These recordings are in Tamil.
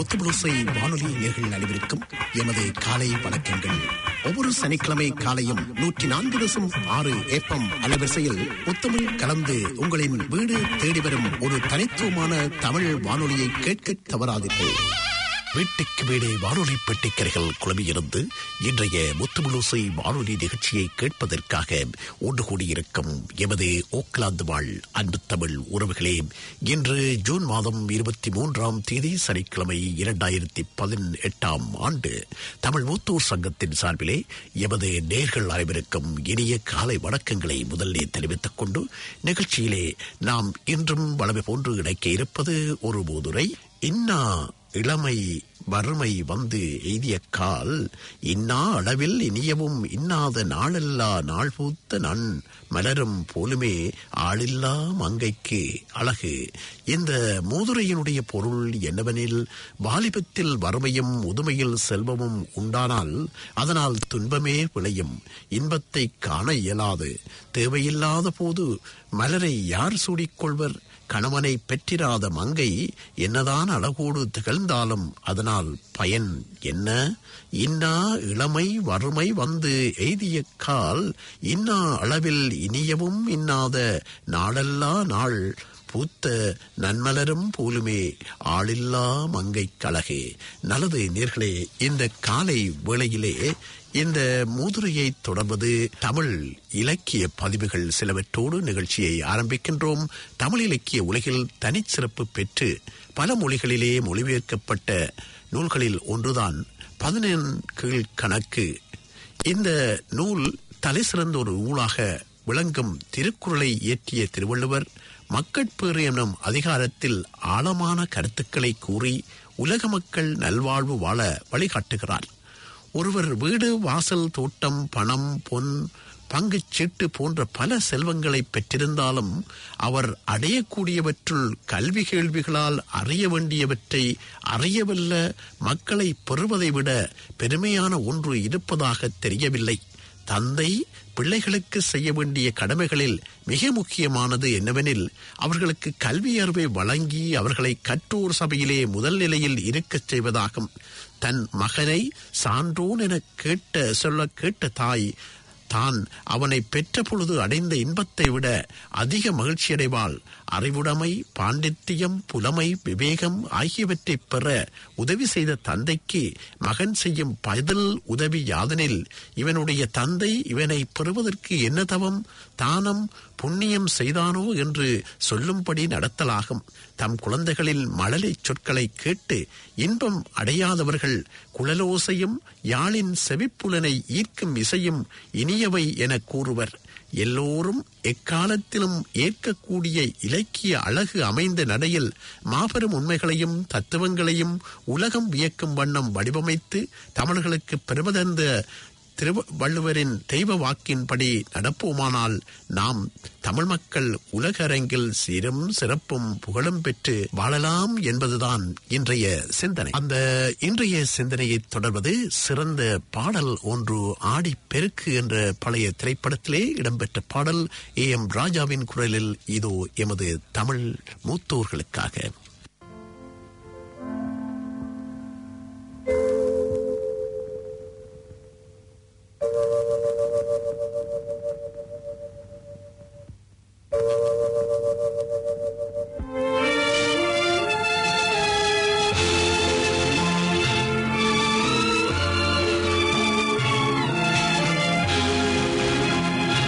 முத்துபுளுசை வானொலி நேர்கள் அனைவருக்கும் எமது காலை வணக்கங்கள் ஒவ்வொரு சனிக்கிழமை காலையும் நூற்றி நான்கு தசம் ஆறு ஏப்பம் அலைவரிசையில் முத்தமிழ் கலந்து உங்களின் வீடு தேடி வரும் ஒரு தனித்துவமான தமிழ் வானொலியை கேட்க தவறாதீர்கள் வீட்டுக்கு வீடே வானொலி பெட்டிக்கரைகள் குழம்பியிருந்து இன்றைய முத்துமுழுசை வானொலி நிகழ்ச்சியை கேட்பதற்காக ஒன்று கூடியிருக்கும் எமது ஓக்லாந்து வாழ் அன்பு தமிழ் உறவுகளே இன்று ஜூன் மாதம் இருபத்தி மூன்றாம் தேதி சனிக்கிழமை இரண்டாயிரத்தி பதினெட்டாம் ஆண்டு தமிழ் மூத்தூர் சங்கத்தின் சார்பிலே எமது நேர்கள் அனைவருக்கும் இனிய காலை வணக்கங்களை முதல்லே தெரிவித்துக் கொண்டு நிகழ்ச்சியிலே நாம் இன்றும் வளமை போன்று இணைக்க இருப்பது ஒரு மூதுரை இன்னா இளமை வறுமை வந்து எய்திய கால் இன்னா அளவில் இனியவும் இன்னாத நாளெல்லா நாள் பூத்த நன் மலரும் போலுமே ஆளில்லா மங்கைக்கு அழகு இந்த மூதுரையினுடைய பொருள் என்னவெனில் வாலிபத்தில் வறுமையும் முதுமையில் செல்வமும் உண்டானால் அதனால் துன்பமே விளையும் இன்பத்தை காண இயலாது தேவையில்லாத போது மலரை யார் சூடிக்கொள்வர் கணவனை பெற்றிராத மங்கை என்னதான் அழகோடு திகழ்ந்தாலும் அதனால் பயன் என்ன இன்னா இளமை வறுமை வந்து எய்திய கால் இன்னா அளவில் இனியவும் இன்னாத நாளல்லா நாள் பூத்த நன்மலரும் போலுமே ஆளில்லா மங்கை கழகே நல்லது நேர்களே இந்த காலை வேளையிலே இந்த மூதுரையை தொடர்வது தமிழ் இலக்கிய பதிவுகள் சிலவற்றோடு நிகழ்ச்சியை ஆரம்பிக்கின்றோம் தமிழ் இலக்கிய உலகில் தனிச்சிறப்பு பெற்று பல மொழிகளிலே மொழிபெயர்க்கப்பட்ட நூல்களில் ஒன்றுதான் பதினெண் கீழ் கணக்கு இந்த நூல் தலை சிறந்த ஒரு நூலாக விளங்கும் திருக்குறளை இயற்றிய திருவள்ளுவர் மக்கட்பேறு எனும் அதிகாரத்தில் ஆழமான கருத்துக்களை கூறி உலக மக்கள் நல்வாழ்வு வாழ வழிகாட்டுகிறார் ஒருவர் வீடு வாசல் தோட்டம் பணம் பொன் பங்குச் சீட்டு போன்ற பல செல்வங்களை பெற்றிருந்தாலும் அவர் அடையக்கூடியவற்றுள் கல்வி கேள்விகளால் அறிய வேண்டியவற்றை அறியவல்ல மக்களை பெறுவதை விட பெருமையான ஒன்று இருப்பதாக தெரியவில்லை தந்தை பிள்ளைகளுக்கு செய்ய வேண்டிய கடமைகளில் மிக முக்கியமானது என்னவெனில் அவர்களுக்கு கல்வி அறிவை வழங்கி அவர்களை கற்றோர் சபையிலே முதல் நிலையில் இருக்கச் செய்வதாகும் தன் மகனை சான்றோன் என கேட்ட சொல்ல கேட்ட தாய் தான் அவனை பெற்ற பொழுது அடைந்த இன்பத்தை விட அதிக மகிழ்ச்சியடைவாள் அறிவுடைமை பாண்டித்தியம் புலமை விவேகம் ஆகியவற்றை பெற உதவி செய்த தந்தைக்கு மகன் செய்யும் பதில் உதவி யாதனில் இவனுடைய தந்தை இவனை பெறுவதற்கு என்ன தவம் தானம் புண்ணியம் செய்தானோ என்று சொல்லும்படி நடத்தலாகும் தம் குழந்தைகளின் மழலை சொற்களை கேட்டு இன்பம் அடையாதவர்கள் குழலோசையும் யாழின் செவிப்புலனை ஈர்க்கும் இசையும் இனியவை என கூறுவர் எல்லோரும் எக்காலத்திலும் ஏற்கக்கூடிய இலக்கிய அழகு அமைந்த நடையில் மாபெரும் உண்மைகளையும் தத்துவங்களையும் உலகம் வியக்கும் வண்ணம் வடிவமைத்து தமிழர்களுக்கு பெருமதந்த திருவள்ளுவரின் தெய்வ வாக்கின்படி நடப்போமானால் நாம் தமிழ் மக்கள் உலக அரங்கில் சீரும் சிறப்பும் புகழும் பெற்று வாழலாம் என்பதுதான் இன்றைய சிந்தனை அந்த இன்றைய சிந்தனையை தொடர்வது சிறந்த பாடல் ஒன்று ஆடி பெருக்கு என்ற பழைய திரைப்படத்திலே இடம்பெற்ற பாடல் ஏ எம் ராஜாவின் குரலில் இதோ எமது தமிழ் மூத்தோர்களுக்காக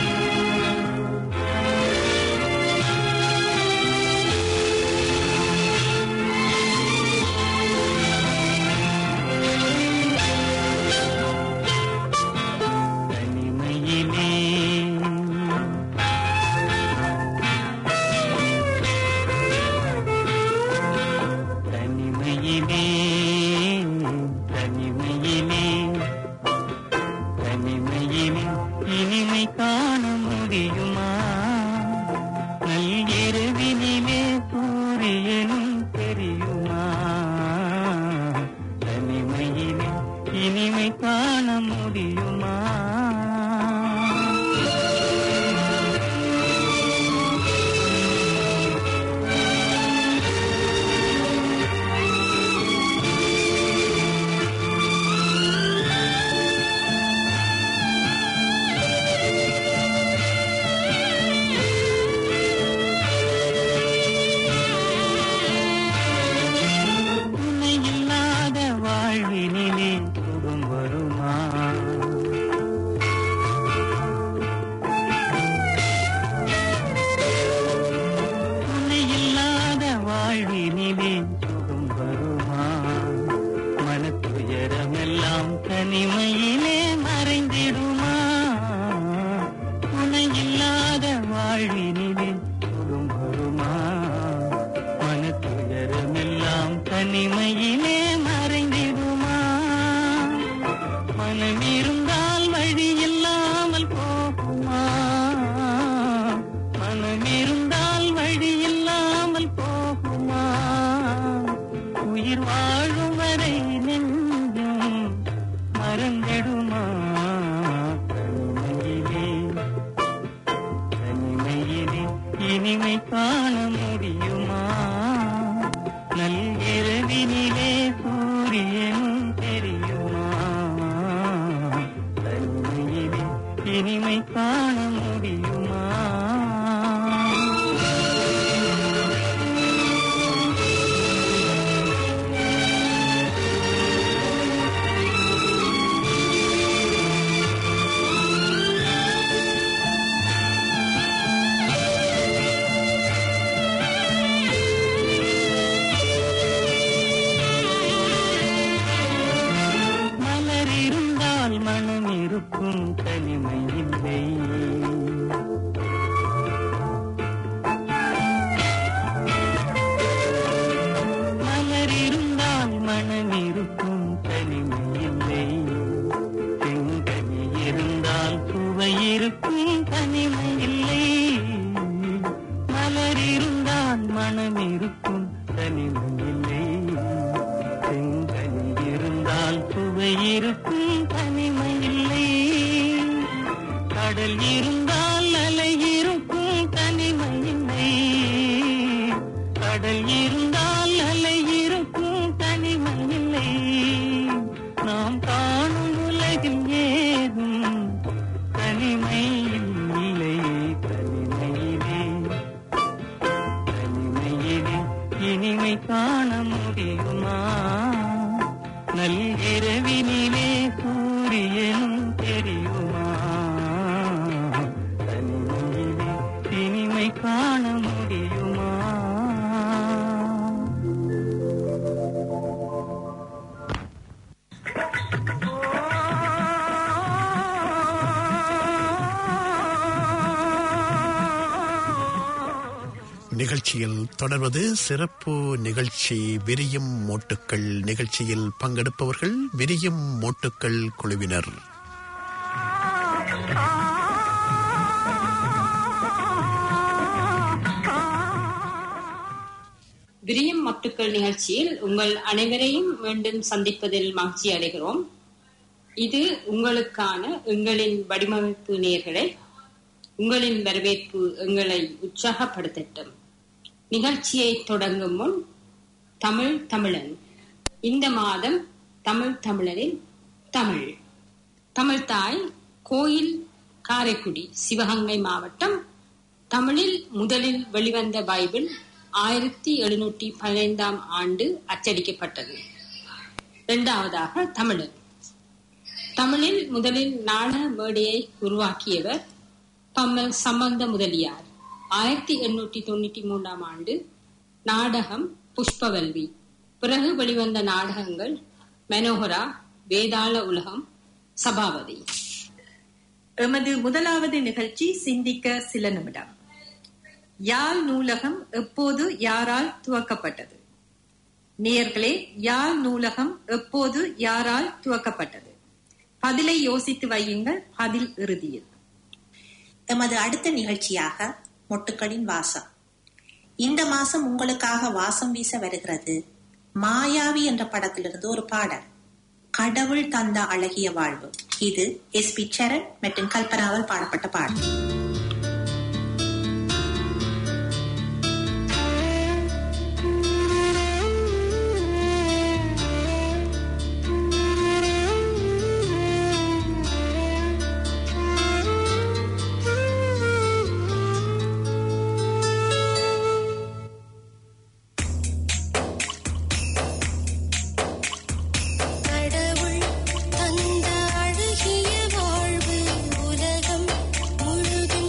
ஆ இனிமை காண முடியுமா நல்கிரவினிலே சூரியனும் தெரியுமா தனிமையிலே இனிமை காண முடியுமா மலர் இருந்தால் மனம் இருக்கும் தனிமை இல்லை மலர் இருந்தால் மனம் இருக்கும் தனிமை இல்லை செங்கனி இருந்தால் சுவை இருக்கும் தனிமை இல்லை மலர் இருந்தால் மனம் இருக்கும் தனிமை இல்லை செங்கனி இருந்தால் சுவை இருக்கும் தனிமை இல்லை கடல் இருந்தால் அலை இருக்கும் தனிமை இல்லை கடல் இருந்தால் அலை இருக்கும் தனிமை இல்லை நாம் காணும் உலகில் ஏதும் தனிமை இல்லை தனிமையிலே தனிமையிலே இனிமை காண முடியுமா நல்கிரவினிலே சூரியனும் தெரியுமா தனிமையிலே இனிமை காண முடியுமா நிகழ்ச்சியில் தொடர்வது சிறப்பு நிகழ்ச்சி விரியும் மோட்டுக்கள் நிகழ்ச்சியில் பங்கெடுப்பவர்கள் விரியும் மோட்டுக்கள் குழுவினர் விரியும் மொட்டுக்கள் நிகழ்ச்சியில் உங்கள் அனைவரையும் மீண்டும் சந்திப்பதில் மகிழ்ச்சி அடைகிறோம் இது உங்களுக்கான எங்களின் வடிவமைப்பு நேர்களை உங்களின் வரவேற்பு எங்களை உற்சாகப்படுத்தட்டும் நிகழ்ச்சியை தொடங்கும் முன் தமிழ் தமிழன் இந்த மாதம் தமிழ் தமிழரின் தமிழ் தமிழ் தாய் கோயில் காரைக்குடி சிவகங்கை மாவட்டம் தமிழில் முதலில் வெளிவந்த பைபிள் ஆயிரத்தி எழுநூற்றி பதினைந்தாம் ஆண்டு அச்சடிக்கப்பட்டது இரண்டாவதாக தமிழர் தமிழில் முதலில் நாடக மேடையை உருவாக்கியவர் பம்மல் சம்பந்த முதலியார் ஆயிரத்தி எண்ணூற்றி தொண்ணூற்றி மூன்றாம் ஆண்டு நாடகம் புஷ்பவல்வி பிறகு வெளிவந்த நாடகங்கள் மனோகரா வேதாள உலகம் சபாபதி எமது முதலாவது நிகழ்ச்சி சிந்திக்க சில நிமிடம் யாழ் நூலகம் எப்போது யாரால் துவக்கப்பட்டது நேயர்களே யாழ் நூலகம் எப்போது யாரால் துவக்கப்பட்டது பதிலை யோசித்து வையுங்கள் பதில் இறுதியில் எமது அடுத்த நிகழ்ச்சியாக மொட்டுக்களின் வாசம் இந்த மாசம் உங்களுக்காக வாசம் வீச வருகிறது மாயாவி என்ற படத்திலிருந்து ஒரு பாடல் கடவுள் தந்த அழகிய வாழ்வு இது எஸ் பி சரண் மற்றும் கல்பனாவால் பாடப்பட்ட பாடல் கடவுள் தந்த அழகிய வாழ்வு உலகம் முழுதும்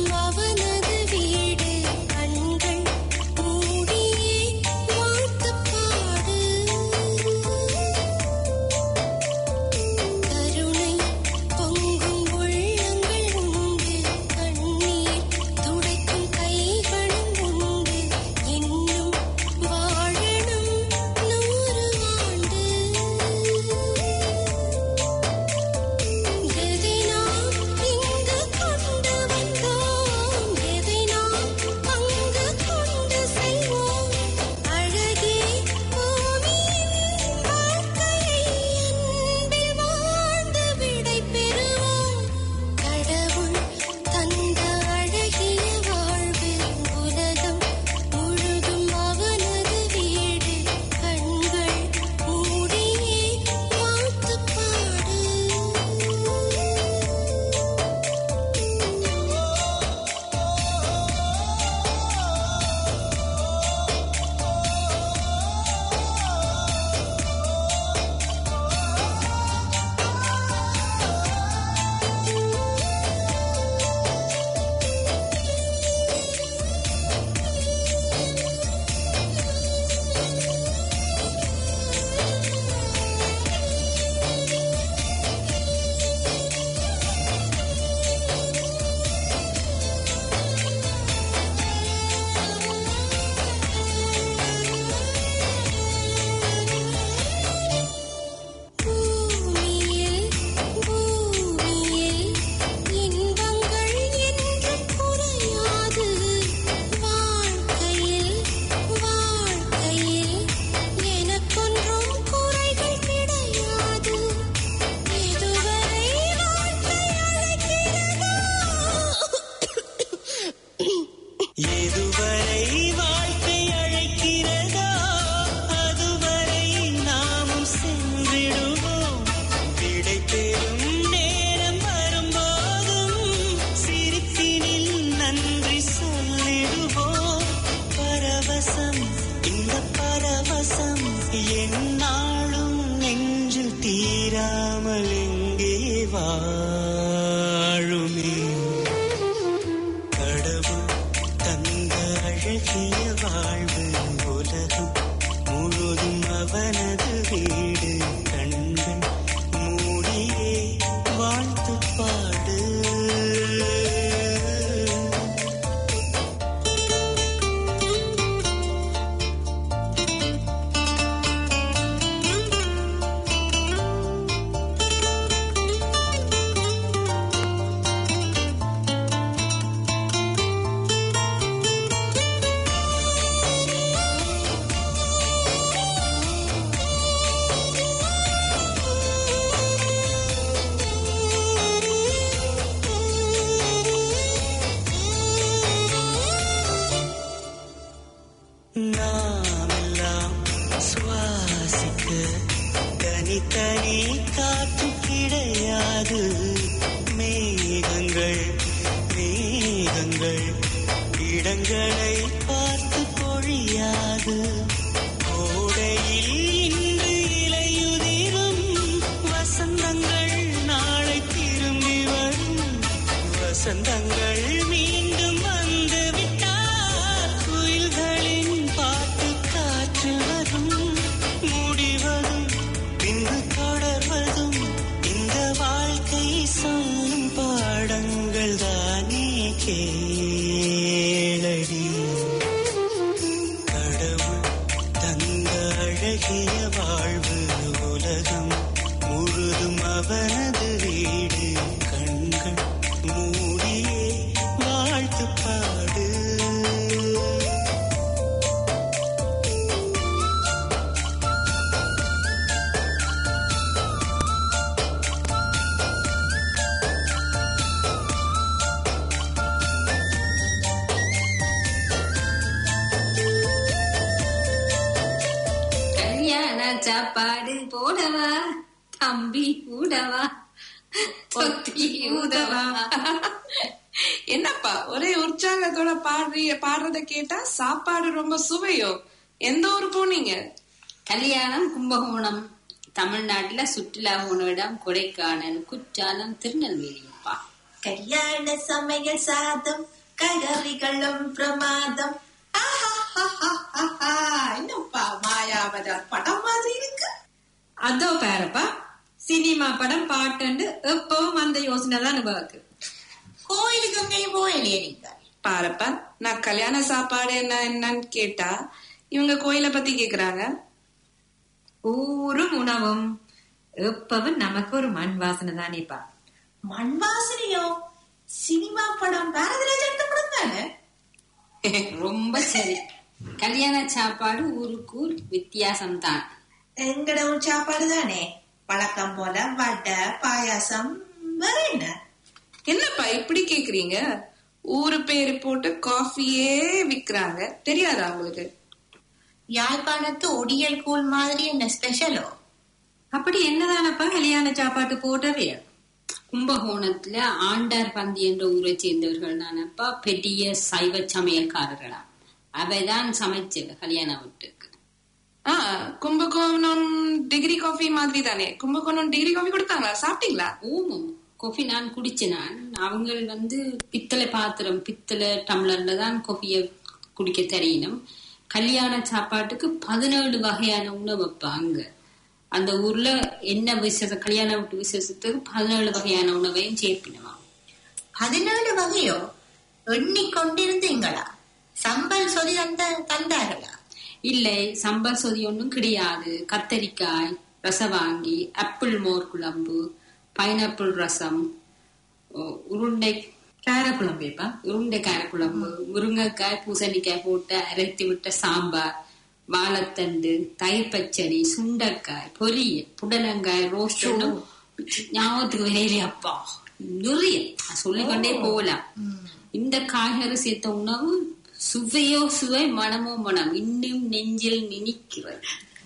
எதுவரை வாழ்க்கை அழைக்கிறதோ அதுவரை நாமும் சென்றிடுவோம் விடை பெறும் நேரம் வரும்போதும் சிரிப்பினில் நன்றி சொல்லிடுவோம் பரவசம் இந்த பரவசம் என்னாலும் நெஞ்சில் தீராமல் எங்கே வாழுமே கடவுள் தந்த அழகிய வாழ்வு உலகம் முழுதும் அவனது வீடு கண்கள் மூடியே வாழ்த்து பாடு நாமெல்லாம் சுவாசிக்க தனித்தனி காற்று கிடையாது மேகங்கள் மேகங்கள் இடங்களை பார்த்து பொழியாது கோடையில் இன்று இலையுதிரும் வசந்தங்கள் நாளை திரும்பி வரும் வசந்தங்கள் மீண்டும் வந்து விட்டால் குயில்களின் பாட்டு காற்று வரும் முடிவதும் பின்பு தொடர்வதும் இந்த வாழ்க்கை சொல்லும் பாடங்கள் தானே கேளடி கடவுள் தந்த அழகிய வாழ்வு உலகம் முழுதும் அவனது வீடு கண்கள் மூடியே வாழ்த்து பாடு கல்யாண சாப்பாடு போடவா தம்பி கூடவா தொத்தி ஊதவா என்னப்பா ஒரே உற்சாகத்தோட பாடுறீ பாடுறத கேட்டா சாப்பாடு ரொம்ப சுவையோ எந்த ஊர் போனீங்க கல்யாணம் கும்பகோணம் தமிழ்நாட்டுல சுற்றுலா போன இடம் கொடைக்கானல் குற்றாலம் திருநெல்வேலிப்பா கல்யாண சமையல் சாதம் ககரிகளும் பிரமாதம் ஆஹாஹாஹாஹா. என்னப்பா மாயாவதார் படம் மாதிரி இருக்கு அதோ பாருப்பா சினிமா படம் பாட்டுண்டு எப்பவும் அந்த யோசனை தான் உனக்கு கோயிலுக்கு எங்கேயும் போயிலே நீங்க பாருப்பா நான் கல்யாண சாப்பாடு என்ன என்னன்னு கேட்டா இவங்க கோயிலை பத்தி கேக்குறாங்க ஊரும் உணவும் எப்பவும் நமக்கு ஒரு மண் வாசனை தானேப்பா மண் வாசனையோ சினிமா படம் பாரதிராஜன் படம் தானே ரொம்ப சரி கல்யாண சாப்பாடு ஊருக்கு ஊர் வித்தியாசம் தான் எங்கட ஊர் சாப்பாடு தானே வழக்கம் போல வடை பாயாசம் வேற என்ன என்னப்பா இப்படி கேக்குறீங்க ஊரு பேரு போட்டு காஃபியே விக்கிறாங்க தெரியாதா உங்களுக்கு யாழ்ப்பாணத்து ஒடியல் கூழ் மாதிரி என்ன ஸ்பெஷலோ அப்படி என்னதானப்பா கல்யாண சாப்பாட்டு போட்டவே கும்பகோணத்துல ஆண்டார் பந்தி என்ற ஊரை சேர்ந்தவர்கள் தானப்பா பெரிய சைவ சமையல்காரர்களாம் அவைதான் சமைச்சது கல்யாண வீட்டுக்கு ஆ கும்பகோணம் டிகிரி காஃபி மாதிரி தானே கும்பகோணம் டிகிரி காஃபி கொடுத்தாங்களா சாப்பிட்டீங்களா ஓமம் காஃபி நான் குடிச்சேன் நான் அவங்க வந்து பித்தளை பாத்திரம் பித்தளை டம்ளர்ல தான் காஃபிய குடிக்க தெரியணும் கல்யாண சாப்பாட்டுக்கு பதினேழு வகையான உணவு வைப்பாங்க அந்த ஊர்ல என்ன விசேஷம் கல்யாண வீட்டு விசேஷத்துக்கு பதினேழு வகையான உணவையும் சேர்ப்பினவாம் பதினேழு வகையோ எண்ணிக்கொண்டிருந்தீங்களா சம்பல் சொல்லி தந்த தந்தார்களா இல்லை சம்பல் சொதி ஒன்றும் கிடையாது கத்தரிக்காய் ரசவாங்கி ஆப்பிள் மோர் குழம்பு பைனாப்பிள் ரசம் உ- உருண்டை காரக்குழம்பேப்பா உருண்டை காரக்குழம்பு முருங்கைக்காய் பூசணிக்காய் போட்டு அரைத்து விட்ட சாம்பார் வாழைத்தண்டு தயிர் பச்சடி சுண்டைக்காய் பொரியல் புடலங்காய் ரோஸ்ட் ஞாபகத்துக்கு வரையிலே அப்பா நிறைய சொல்லிக்கொண்டே போகலாம் இந்த காய்கறி சேர்த்த உணவு சுவையோ சுவை மனமோ மனம் இன்னும் நெஞ்சில் நினைக்கிறது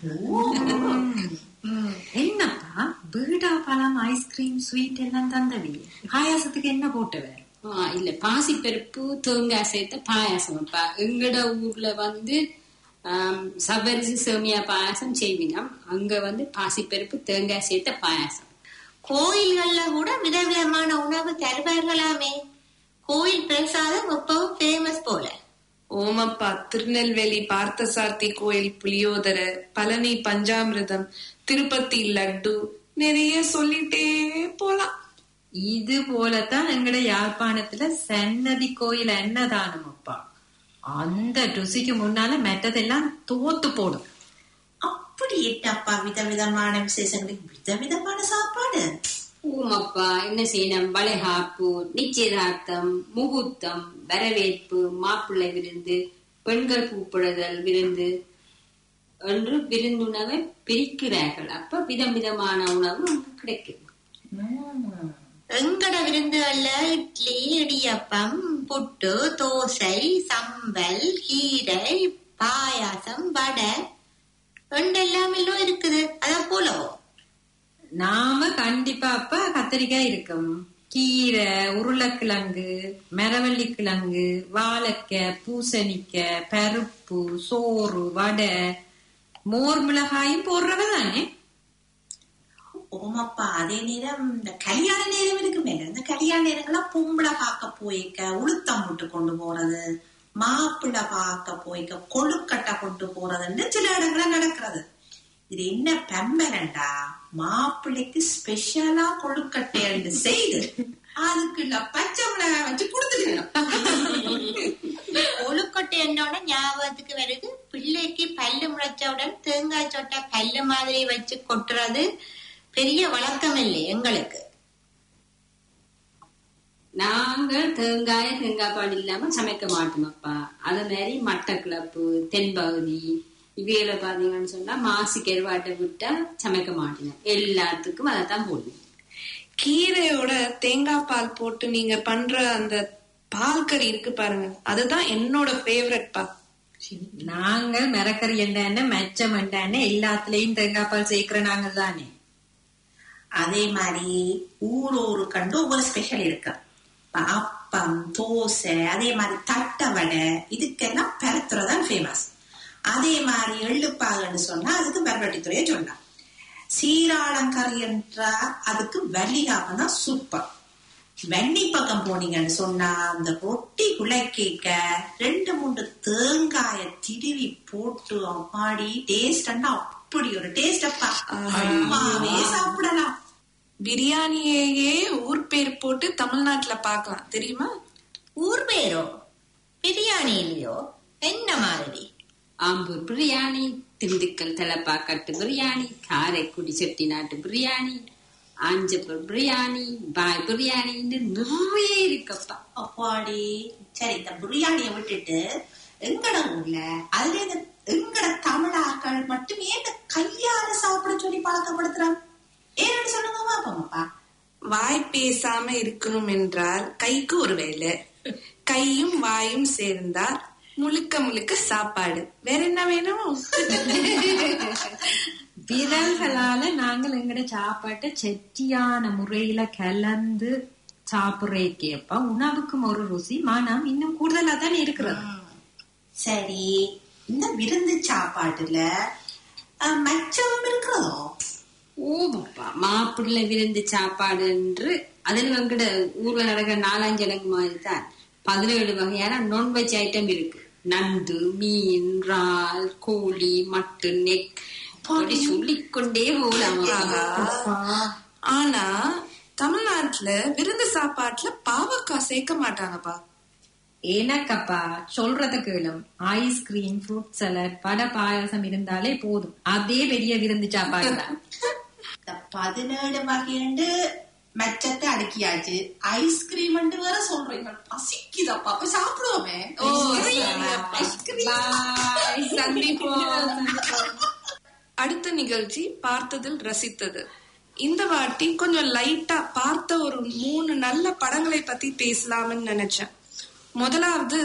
ம், என்னப்பா பீடா பழம் ஐஸ்கிரீம் ஸ்வீட் எல்லாம் தந்தவி பாயாசத்துக்கு என்ன போட்டுவ ஆ, இல்ல பாசிப்பருப்பு தேங்காய் சேர்த்த பாயாசம் அப்பா எங்கட ஊர்ல வந்து ஆம், சபரிசி சேமியா பாயாசம் செய்வினோம் அங்க வந்து பாசிப்பருப்பு தேங்காய் சேர்த்த பாயாசம் கோயில்கள்ல கூட விதவிதமான உணவு தருவார்களாமே கோயில் பிரசாதம் எப்பவும் ஃபேமஸ் போல ஓமப்பா திருநெல்வேலி பார்த்தசாரதி கோயில் புளியோதரை பழனி பஞ்சாமிர்தம் திருப்பதி லட்டு நிறைய சொல்லிட்டே போலாம் இது போலத்தான் எங்கட யாழ்ப்பாணத்துல சன்னதி கோயில் என்னதானம் அப்பா அந்த ருசிக்கு முன்னால மெட்டதெல்லாம் தோத்து போடும் அப்படி எட்டப்பா விதவிதமான விசேஷங்களுக்கு விதவிதமான சாப்பாடு ஊமப்பா என்ன செய்யணும் வளைகாப்பு நிச்சயதார்த்தம் முகூர்த்தம் வரவேற்பு மாப்பிள்ளை விருந்து பெண்கள் கூப்பிடுதல் விருந்து என்று விருந்துணவை பிரிக்கிறார்கள் அப்ப விதம் விதமான உணவு அங்க கிடைக்கும் எங்கட விருந்துகள்ல இட்லி இடியப்பம் புட்டு தோசை சம்பல் கீரை பாயாசம் வடை ரெண்டெல்லாம் எல்லாம் இருக்குது அதான் போலவோ நாம கண்டிப்பா அப்பா கத்திரிக்காய் இருக்கும் கீரை உருளைக்கிழங்கு மரவள்ளி கிழங்கு வாழைக்காய் பூசணிக்காய் பருப்பு சோறு வடை மோர் மிளகாயும் போடுறவ தானே ஓமப்பா அதே நேரம் இந்த கல்யாண நேரம் இருக்கு மேல இந்த கல்யாண நேரங்கள்லாம் பொம்பளை பார்க்க போய்க்க உளுத்தம் போட்டு கொண்டு போறது மாப்பிள்ளை பார்க்க போய்க்க கொழுக்கட்டை கொண்டு போறதுன்னு சில இடங்கள்ல நடக்கிறது இது என்ன பெம்பரண்டா மாப்பிள்ளைக்கு ஸ்பெஷலா கொழுக்கட்டை செய்து அதுக்குள்ள பச்சை மிளகாய் வச்சு கொடுத்துருக்கணும் கொழுக்கட்டை என்னோட ஞாபகத்துக்கு வருது பிள்ளைக்கு பல்லு முளைச்சவுடன் தேங்காய் சொட்டை பல்லு மாதிரி வச்சு கொட்டுறது பெரிய வழக்கம் இல்லை எங்களுக்கு நாங்கள் தேங்காய தேங்காய் பால் இல்லாம சமைக்க மாட்டோம் அப்பா அது மாதிரி மட்டக்கிளப்பு தென்பகுதி இவையில பாத்தீங்கன்னு சொன்னா மாசி கருவாட்டை விட்டா சமைக்க மாட்டோம் எல்லாத்துக்கும் அதைத்தான் போடுவோம் கீரையோட தேங்காய் பால் போட்டு நீங்க பண்ற அந்த பால் கறி இருக்கு பாருங்க அதுதான் என்னோட ஃபேவரட் பா நாங்கள் மிரக்கறி என்ன மெச்சம் என்ன எல்லாத்துலயும் தேங்காய் பால் சேர்க்கிற நாங்க தானே அதே மாதிரி ஊர் ஊரு கண்டு ஒவ்வொரு ஸ்பெஷல் இருக்கு இப்ப அப்பம் தோசை அதே மாதிரி தட்டை வடை இதுக்கெல்லாம் பெரத்துறதான் ஃபேமஸ் அதே மாதிரி எள்ளுப்பாகன்னு சொன்னா அதுக்கு பரவட்டித்துறைய சொல்லலாம் சீராளங்கறி என்றா அதுக்கு வள்ளிகாப்பம் தான் சூப்பர் வெண்ணி பக்கம் போனீங்கன்னு சொன்னா அந்த ரொட்டி குலைக்க ரெண்டு மூன்று தேங்காய திருவி போட்டு அம்மாடி டேஸ்ட் அப்படி ஒரு டேஸ்ட் அப்பா அம்மாவே சாப்பிடலாம் பிரியாணியையே ஊர் பேர் போட்டு தமிழ்நாட்டுல பார்க்கலாம் தெரியுமா ஊர் பேரோ பிரியாணி இல்லையோ என்ன மாதிரி ஆம்பூர் பிரியாணி திண்டுக்கல் தலப்பாக்கட்டு பிரியாணி காரைக்குடி செட்டிநாட்டு பிரியாணி ஆஞ்சப்பூர் பிரியாணி பாய் பிரியாணின்னு நிறைய இருக்கப்பா அப்பாடி சரி இந்த பிரியாணியை விட்டுட்டு எங்கட ஊர்ல அதுல இந்த எங்கட தமிழாக்கள் மட்டுமே இந்த கையால சாப்பிட சொல்லி பழக்கப்படுத்துறாங்க ஏன்னு சொல்லுங்க பாப்போம்ப்பா வாய் பேசாம இருக்கணும் என்றால் கைக்கு ஒரு வேலை கையும் வாயும் சேர்ந்தால் முழுக்க முழுக்க சாப்பாடு வேற என்ன வேணும் விரல்களால நாங்கள் எங்கட சாப்பாட்டை செட்டியான முறையில கலந்து சாப்பிடுறேக்கேப்ப உணவுக்கும் ஒரு ருசி மனம் இன்னும் கூடுதலா தானே இருக்கிறது சரி இந்த விருந்து சாப்பாட்டுல அஹ், மச்சம் இருக்கிறதோ ஓமப்பா மாப்பிள்ளை விருந்து சாப்பாடு என்று அதில் எங்கட ஊர்ல நடக்கிற நாலஞ்சு எனக்கு மாதிரி தான் பதினேழு வகையான நான்வெஜ் ஐட்டம் இருக்கு நண்டு மீன் இறால் கோழி மட்டன் நெக் அப்படி சொல்லிக்கொண்டே போகலாம் ஆனா தமிழ்நாட்டுல விருந்து சாப்பாட்டுல பாவக்காய் சேர்க்க மாட்டாங்கப்பா எனக்கப்பா சொல்றத கேளும் ஐஸ்கிரீம் ஃப்ரூட் சலட் வடை பாயாசம் இருந்தாலே போதும் அதே பெரிய விருந்து சாப்பாடு தான் இந்த பதினேழு வகைண்டு மெச்சத்தை அடுக்கியாச்சு ஐஸ்கிரீம் வேற சொல்றீங்க பசிக்குதப்பா அப்ப சாப்பிடுவோமே Bye. சந்திப்போம் அடுத்த நிகழ்ச்சி பார்த்ததில் ரசித்தது இந்த வாட்டி கொஞ்சம் லைட்டா பார்த்த ஒரு மூணு நல்ல படங்களை பத்தி பேசலாம்னு நினைச்சேன் முதலாவது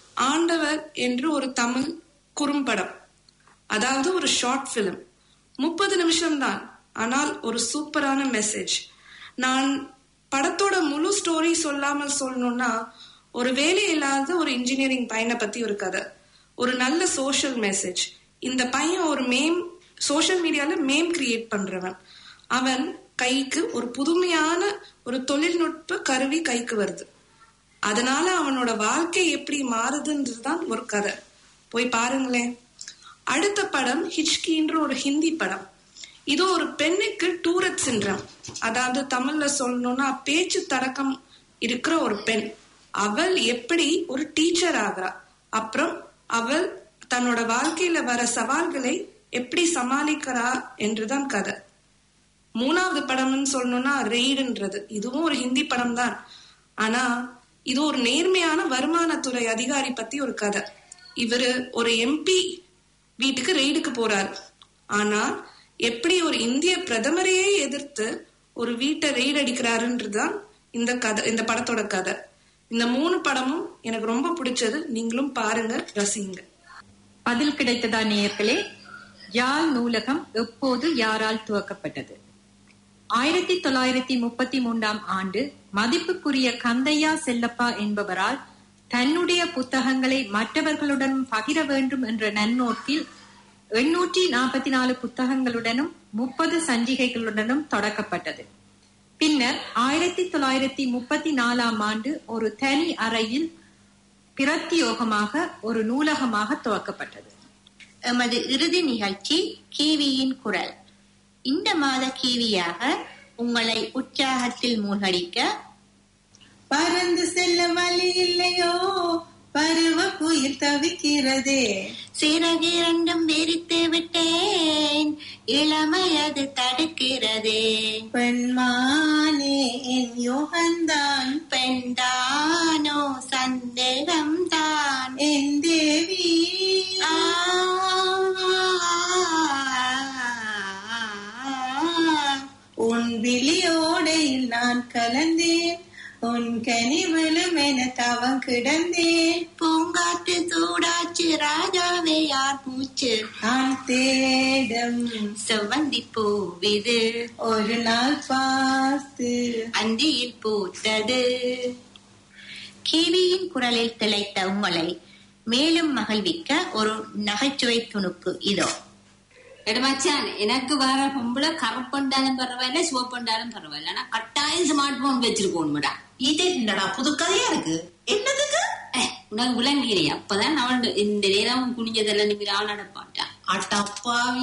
ஆண்டவர் என்று ஒரு தமிழ் குறும்படம் அதாவது ஒரு ஷார்ட் ஃபிலிம் முப்பது நிமிஷம்தான் ஆனால் ஒரு சூப்பரான மெசேஜ் நான் படத்தோட முழு ஸ்டோரி சொல்லாமல் சொல்லணும்னா ஒரு வேலை இல்லாத ஒரு இன்ஜினியரிங் பையனை பத்தி ஒரு கதை ஒரு நல்ல சோஷியல் மெசேஜ் இந்த பையன் ஒரு மேம் சோஷியல் மீடியால மேம் கிரியேட் பண்றவன் அவன் கைக்கு ஒரு புதுமையான ஒரு தொழில்நுட்ப கருவி கைக்கு வருது அதனால அவனோட வாழ்க்கை எப்படி மாறுதுன்றதுதான் ஒரு கதை போய் பாருங்களேன் அடுத்த படம் ஹிச்கின்ற ஒரு ஹிந்தி படம் இது ஒரு பெண்ணுக்கு டூரட் சின்ரம் அதாவது தமிழ்ல சொல்லணும்னா பேச்சு தடக்கம் இருக்கிற ஒரு பெண் அவள் எப்படி ஒரு டீச்சர் ஆகிறா அப்புறம் அவள் தன்னோட வாழ்க்கையில வர சவால்களை எப்படி சமாளிக்கிறா என்றுதான் கதை மூணாவது படம்னு சொல்லணும்னா ரெய்டுன்றது இதுவும் ஒரு ஹிந்தி படம் தான் ஆனா இது ஒரு நேர்மையான வருமானத்துறை அதிகாரி பத்தி ஒரு கதை இவரு ஒரு எம்பி வீட்டுக்கு ரெய்டுக்கு போறாரு ஆனா எப்படி ஒரு இந்திய பிரதமரையே எதிர்த்து ஒரு வீட்டை ரெய்டு அடிக்கிறாருன்றதுதான் இந்த கதை இந்த படத்தோட கதை இந்த மூணு படமும் எனக்கு ரொம்ப பிடிச்சது நீங்களும் பாருங்க ரசிங்க பதில் கிடைத்ததா நேயர்களே யாழ் நூலகம் எப்போது யாரால் துவக்கப்பட்டது ஆயிரத்தி தொள்ளாயிரத்தி முப்பத்தி மூன்றாம் ஆண்டு மதிப்புக்குரிய கந்தையா செல்லப்பா என்பவரால் தன்னுடைய புத்தகங்களை மற்றவர்களுடன் பகிர வேண்டும் என்ற நன்னோக்கில் எண்ணூற்றி நாற்பத்தி நாலு புத்தகங்களுடனும் முப்பது சஞ்சிகைகளுடனும் தொடக்கப்பட்டது பின்னர் ஆயிரத்தி தொள்ளாயிரத்தி முப்பத்தி நாலாம் ஆண்டு ஒரு தனி அறையில் பிரத்தியோகமாக ஒரு நூலகமாக துவக்கப்பட்டது எமது இறுதி நிகழ்ச்சி கீவியின் குரல் இந்த மாத கீவியாக உங்களை உற்சாகத்தில் மூழ்கடிக்க பறந்து செல்ல வழி இல்லையோ பருவ புயல் தவிக்கிறதே சிறகு இரண்டும் விரித்து விட்டேன் இளமை அது தடுக்கிறதே பெண்மானே என் யோகந்தான் பெண்டானோ சந்தேகம்தான் என் தேவி ஆ. உன் விழியோடையில் நான் கலந்தேன் உன் கனிவிலும் என தவம் கிடந்தேன் பூங்காற்று சூடாச்சு ராஜாவே யார் மூச்சு நான் தேடும் செவ்வந்தி பூவிது ஒரு நாள் பார்த்து அந்தியில் பூத்தது கிவியின் குரலில் திளைத்த உங்களை மேலும் மகிழ்விக்க ஒரு நகைச்சுவை துணுக்கு இதோ எடு மச்சான் எனக்கு வர பொம்பளை கருப்பண்டாலும் பரவாயில்ல சிவப்பண்டாலும் பரவாயில்ல ஆனா கட்டாயம் ஸ்மார்ட் போன் வச்சிருக்கோம்டா இது என்னடா புது கதையா இருக்கு என்னதுக்கு ஏய், உனக்கு விளங்கிறே அப்பதான் அவன் இந்த நேரம் குனிஞ்சதெல்லாம் நிமிர அவன் நடப்பாட்டான் அட்டப்பாவி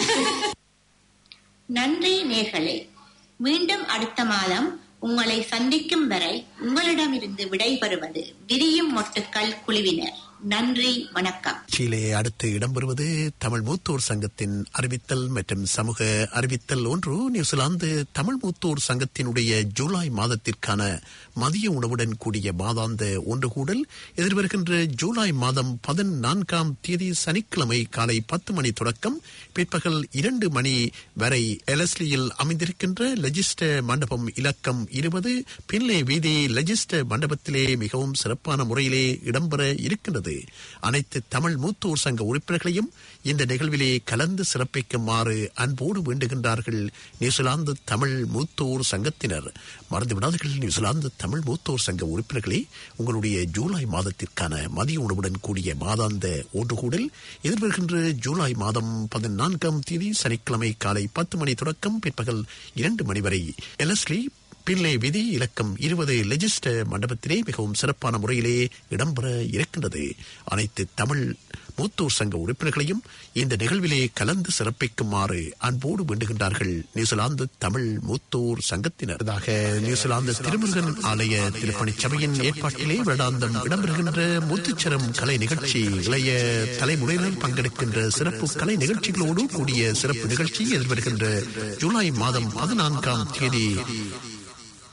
நன்றி நேர்களே மீண்டும் அடுத்த மாதம் உங்களை சந்திக்கும் வரை உங்களிடமிருந்து விடைபெறுவது விரியும் மொட்டுக்கள் குழுவினர் நன்றி வணக்கம் கீழே அடுத்து இடம்பெறுவது தமிழ் மூத்தோர் சங்கத்தின் அறிவித்தல் மற்றும் சமூக அறிவித்தல் ஒன்று நியூசிலாந்து தமிழ் மூத்தோர் சங்கத்தினுடைய ஜூலை மாதத்திற்கான மதிய உணவுடன் கூடிய மாதாந்த ஒன்று கூடல் எதிர்வருகின்ற ஜூலை மாதம் பதினான்காம் தேதி சனிக்கிழமை காலை பத்து மணி தொடக்கம் பிற்பகல் இரண்டு மணி வரை எலஸ்லியில் அமைந்திருக்கின்ற லெஜிஸ்ட மண்டபம் இலக்கம் இருபது பின்லே வீதி லெஜிஸ்ட மண்டபத்திலே மிகவும் சிறப்பான முறையிலே இடம்பெற இருக்கின்றது அனைத்து தமிழ் மூத்தோர் சங்க உறுப்பினர்களையும் இந்த நிகழ்விலே கலந்து சிறப்பிக்குமாறு அன்போடு வேண்டுகின்றார்கள் நியூசிலாந்து தமிழ் மூத்தோர் சங்கத்தினர் மறந்துவிடாதீர்கள் நியூசிலாந்து தமிழ் மூத்தோர் சங்க உறுப்பினர்களே உங்களுடைய ஜூலை மாதத்திற்கான மதிய உணவுடன் கூடிய மாதாந்த ஒன்று கூடல் எதிர்வருகின்ற ஜூலை மாதம் பதினான்காம் தேதி சனிக்கிழமை காலை பத்து மணி தொடக்கம் பிற்பகல் இரண்டு மணி வரை எலஸ்லி பின்லே விதி இலக்கம் இருபது லெஜிஸ்ட மண்டபத்திலே மிகவும் சிறப்பான முறையிலே இடம்பெற இருக்கின்றது அனைத்து தமிழ் மூத்தோர் சங்க உறுப்பினர்களையும் இந்த நிகழ்விலே கலந்து சிறப்பிக்குமாறு அன்போடு வேண்டுகின்றார்கள் நியூசிலாந்து தமிழ் மூத்தோர் சங்கத்தினர் இதாக நியூசிலாந்து திருமுருகன் ஆலய திருப்பணிச் சபையின் ஏற்பாட்டிலே வருடாந்தம் இடம்பெறுகின்ற முத்துச்சரம் கலை நிகழ்ச்சி இளைய தலைமுறையினர் பங்கெடுக்கின்ற சிறப்பு கலை நிகழ்ச்சிகளோடு கூடிய சிறப்பு நிகழ்ச்சி எதிர்வருகின்ற ஜூலை மாதம் பதினான்காம் தேதி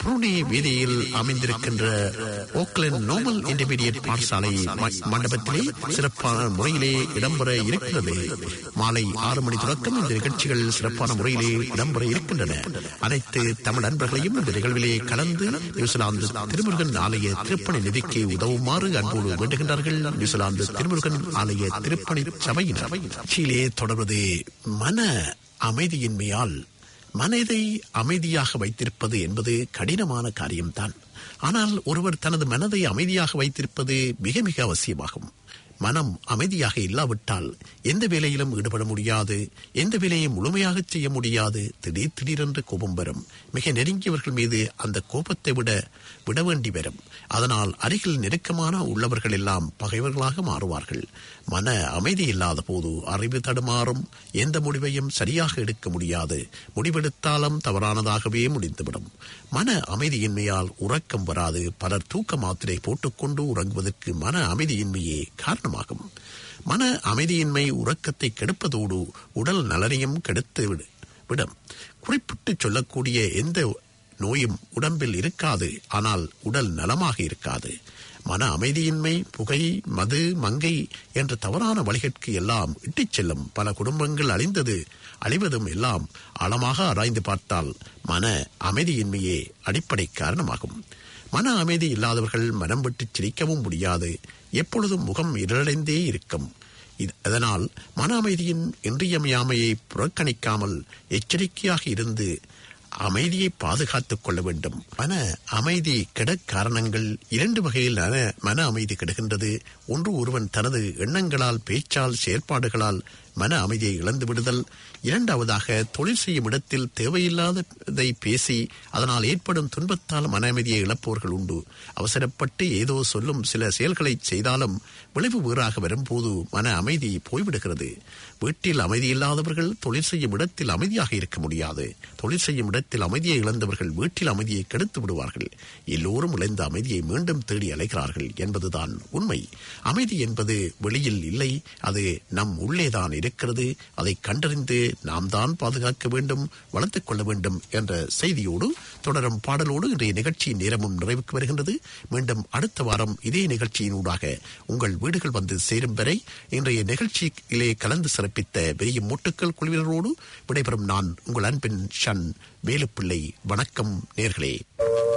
புருனே வீதியில் அமைந்திருக்கின்ற ஓக்லண்ட் நோபல் இன்டர்மீடியட் பாடசாலை ம- மண்டபத்திலே சிறப்பான முறையிலே இடம்பெற இருக்கிறது மாலை ஆறு மணி தொடக்கம் இந்த நிகழ்ச்சிகள் சிறப்பான முறையிலே இடம்பெற இருக்கின்றன அனைத்து தமிழ் அன்பர்களையும் இந்த நிகழ்விலே கலந்து நியூசிலாந்து திருமுருகன் ஆலய திருப்பணி நிதிக்கு உதவுமாறு அன்போடு வேண்டுகின்றார்கள் நியூசிலாந்து திருமுருகன் ஆலய திருப்பணி சபையினர் கட்சியிலே தொடர்வது மன அமைதியின்மையால் மனதை அமைதியாக வைத்திருப்பது என்பது கடினமான காரியம்தான் ஆனால் ஒருவர் தனது மனதை அமைதியாக வைத்திருப்பது மிக மிக அவசியமாகும் மனம் அமைதியாக இல்லாவிட்டால் எந்த வேலையிலும் ஈடுபட முடியாது எந்த வேலையை முழுமையாக செய்ய முடியாது திடீர் திடீரென்று கோபம் வரும் மிக நெருங்கியவர்கள் மீது அந்த கோபத்தை விட விட வேண்டி வரும் அதனால் அருகில் நெருக்கமான உள்ளவர்கள் எல்லாம் பகைவர்களாக மாறுவார்கள் மன அமைதி இல்லாத போது அறிவு தடுமாறும் எந்த முடிவையும் சரியாக எடுக்க முடியாது முடிவெடுத்தாலும் தவறானதாகவே முடிந்துவிடும் மன அமைதியின்மையால் உறக்கம் வராது பலர் தூக்க மாத்திரை போட்டுக்கொண்டு உறங்குவதற்கு மன அமைதியின்மையே காரணமாகும் மன அமைதியின்மை உறக்கத்தை கெடுப்பதோடு உடல் நலனையும் கெடுத்து விடு- விடும் குறிப்பிட்டு சொல்லக்கூடிய எந்த நோயும் உடம்பில் இருக்காது ஆனால் உடல் நலமாக இருக்காது மன அமைதியின்மை புகை மது மங்கை என்ற தவறான வழிகளுக்கு எல்லாம் இட்டுச் செல்லும் பல குடும்பங்கள் அழிந்தது அழிவதும் எல்லாம் ஆழமாக ஆராய்ந்து பார்த்தால் மன அமைதியின்மையே அடிப்படை காரணமாகும் மன அமைதி இல்லாதவர்கள் மனம் விட்டு சிரிக்கவும் முடியாது எப்பொழுதும் முகம் இருளடைந்தே இருக்கும் இது- அதனால் மன அமைதியின் இன்றியமையாமையை புறக்கணிக்காமல் எச்சரிக்கையாக இருந்து அமைதியை பாதுகாத்துக் கொள்ள வேண்டும் மன அமைதி கெட காரணங்கள் இரண்டு வகையில் மன- மன அமைதி கெடுகின்றது ஒன்று ஒருவன் தனது எண்ணங்களால் பேச்சால் செயற்பாடுகளால் மன அமைதியை இழந்து விடுதல் இரண்டாவதாக தொழில் செய்யும் இடத்தில் தேவையில்லாததை பேசி அதனால் ஏற்படும் துன்பத்தால் மன அமைதியை இழப்பவர்கள் உண்டு அவசரப்பட்டு ஏதோ சொல்லும் சில செயல்களை செய்தாலும் விளைவு வேறாக வரும்போது மன அமைதி போய்விடுகிறது வீட்டில் அமைதி இல்லாதவர்கள் தொழில் செய்யும் இடத்தில் அமைதியாக இருக்க முடியாது தொழில் செய்யும் இடத்தில் அமைதியை இழந்தவர்கள் வீட்டில் அமைதியை கெடுத்து விடுவார்கள் எல்லோரும் இழந்த அமைதியை மீண்டும் தேடி அலைகிறார்கள் என்பதுதான் உண்மை அமைதி என்பது வெளியில் இல்லை அது நம் உள்ளேதான் இருக்கிறது அதை கண்டறிந்து நாம் தான் பாதுகாக்க வேண்டும் வளர்த்துக் கொள்ள வேண்டும் என்ற செய்தியோடு தொடரும் பாடலோடு இன்றைய நிகழ்ச்சியின் நேரமும் நிறைவுக்கு வருகின்றது மீண்டும் அடுத்த வாரம் இதே நிகழ்ச்சியினூடாக உங்கள் வீடுகள் வந்து சேரும் வரை இன்றைய நிகழ்ச்சியிலே கலந்து சிறப்பித்த பெரிய மூட்டுக்கள் குழுவினரோடு விடைபெறும் நான் உங்கள் அன்பின் ஷன் வேலுப்பிள்ளை வணக்கம் நேர்களே